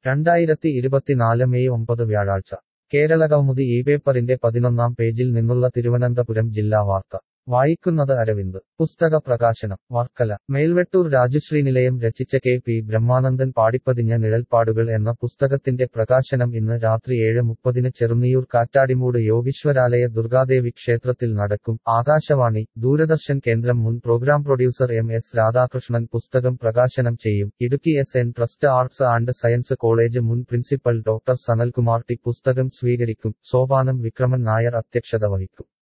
രണ്ടായിരത്തി ഇരുപത്തിനാല് മെയ് ഒമ്പത് വ്യാഴാഴ്ച കേരളകൗമുദി ഈ പേപ്പറിന്റെ പതിനൊന്നാം പേജിൽ നിന്നുള്ള തിരുവനന്തപുരം ജില്ലാ വാർത്ത വായിക്കുന്നത് അരവിന്ദ് പുസ്തക പ്രകാശനം വർക്കല മേൽവെട്ടൂർ രാജശ്രീ നിലയം രചിച്ച കെ പി ബ്രഹ്മാനന്ദൻ പാടിപ്പതിഞ്ഞ നിഴൽപ്പാടുകൾ എന്ന പുസ്തകത്തിന്റെ പ്രകാശനം ഇന്ന് രാത്രി ഏഴ് മുപ്പതിന് ചെറുന്നിയൂർ കാറ്റാടിമൂട് യോഗീശ്വരാലയ ദുർഗാദേവി ക്ഷേത്രത്തിൽ നടക്കും ആകാശവാണി ദൂരദർശൻ കേന്ദ്രം മുൻ program producer M S Radhakrishnan പുസ്തകം പ്രകാശനം ചെയ്യും Idukki S N trust arts and science college മുൻ പ്രിൻസിപ്പൽ ഡോക്ടർ സനൽകുമാർ ടി പുസ്തകം സ്വീകരിക്കും സോപാനം വിക്രമൻ നായർ അധ്യക്ഷത വഹിക്കും